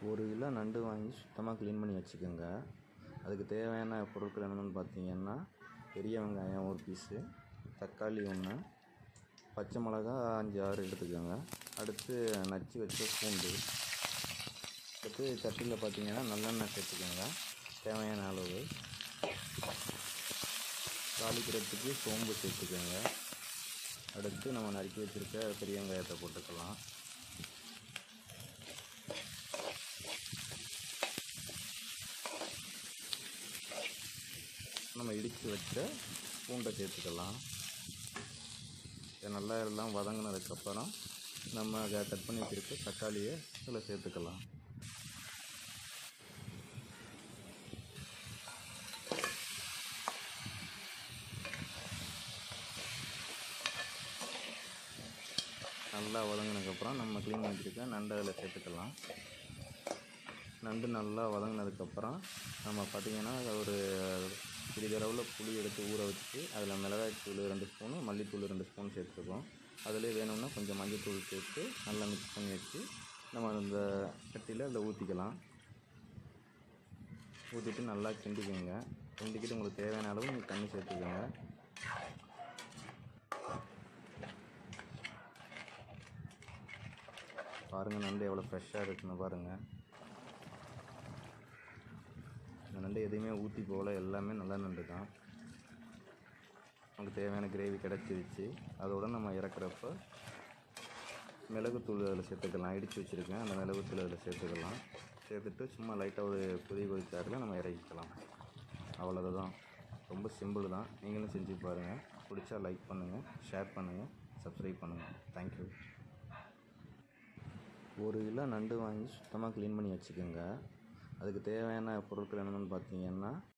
ஒரு கிலோ நண்டு வாங்கி சுத்தமாக க்ளீன் பண்ணி வச்சுக்கோங்க அதுக்கு தேவையான பொருட்கள் என்னென்னு பார்த்தீங்கன்னா பெரிய வெங்காயம் ஒரு பீஸு தக்காளி ஒன்று பச்சை மிளகா அஞ்சு ஆறு எடுத்துக்கோங்க அடுத்து நச்சு வச்ச பூண்டு அடுத்து சட்டியில் பார்த்தீங்கன்னா நல்லெண்ணெய் சேர்த்துக்கோங்க தேவையான அளவு தாளிக்கிறதுக்கு சோம்பு சேர்த்துக்கோங்க அடுத்து நம்ம நறுக்கி வச்சுருக்க பெரிய வெங்காயத்தை போட்டுக்கலாம் நம்ம இடித்து வச்ச பூண்டை சேர்த்துக்கலாம் இது நல்லா எல்லாம் வதங்கினதுக்கப்புறம் நம்ம அதை கட் பண்ணி வச்சுருக்க தக்காளியை இதில் சேர்த்துக்கலாம் நல்லா வதங்கினதுக்கப்புறம் நம்ம க்ளீன் பண்ணி வச்சுருக்க நண்டை அதில் சேர்த்துக்கலாம் நண்டு நல்லா வதங்கினதுக்கப்புறம் நம்ம பார்த்திங்கன்னா ஒரு சிறிதளவில் புளி எடுத்து ஊற வச்சு அதில் மிளகாய்த்தூள் ரெண்டு ஸ்பூனு மல்லித்தூள் ரெண்டு ஸ்பூன் சேர்த்துருக்கோம் அதிலே வேணும்னா கொஞ்சம் மஞ்சள்தூள் சேர்த்து நல்லா மிக்ஸ் பண்ணி வச்சு நம்ம அந்த சட்டியில் அதில் ஊற்றிக்கலாம் ஊற்றிட்டு நல்லா கிண்டிக்கோங்க கிண்டிக்கிட்டு உங்களுக்கு தேவையான அளவு நீங்கள் தண்ணி சேர்த்துக்கோங்க பாருங்கள் நண்டு எவ்வளோ ஃப்ரெஷ்ஷாக இருக்குன்னு பாருங்கள் இந்த நண்டு எதையுமே ஊற்றி போகல எல்லாமே நல்ல நண்டு தான் நமக்கு தேவையான கிரேவி கிடச்சிருச்சு அதோட நம்ம இறக்குறப்ப மிளகுத்தூள் அதில் சேர்த்துக்கலாம் இடித்து வச்சுருக்கேன் அந்த மிளகுத்தூள் அதில் சேர்த்துக்கலாம் சேர்த்துட்டு சும்மா லைட்டாக ஒரு கொதி கொதிச்சாரில் நம்ம இறக்கிக்கலாம் அவ்வளோதான் ரொம்ப சிம்பிள் தான் நீங்களும் செஞ்சு பாருங்கள் பிடிச்சா லைக் பண்ணுங்கள் ஷேர் பண்ணுங்கள் சப்ஸ்கிரைப் பண்ணுங்கள் தேங்க்யூ ஒரு கிலோ நண்டு வாங்கி சுத்தமாக க்ளீன் பண்ணி வச்சுக்கோங்க அதுக்கு தேவையான பொருட்கள் என்னென்னு பார்த்தீங்கன்னா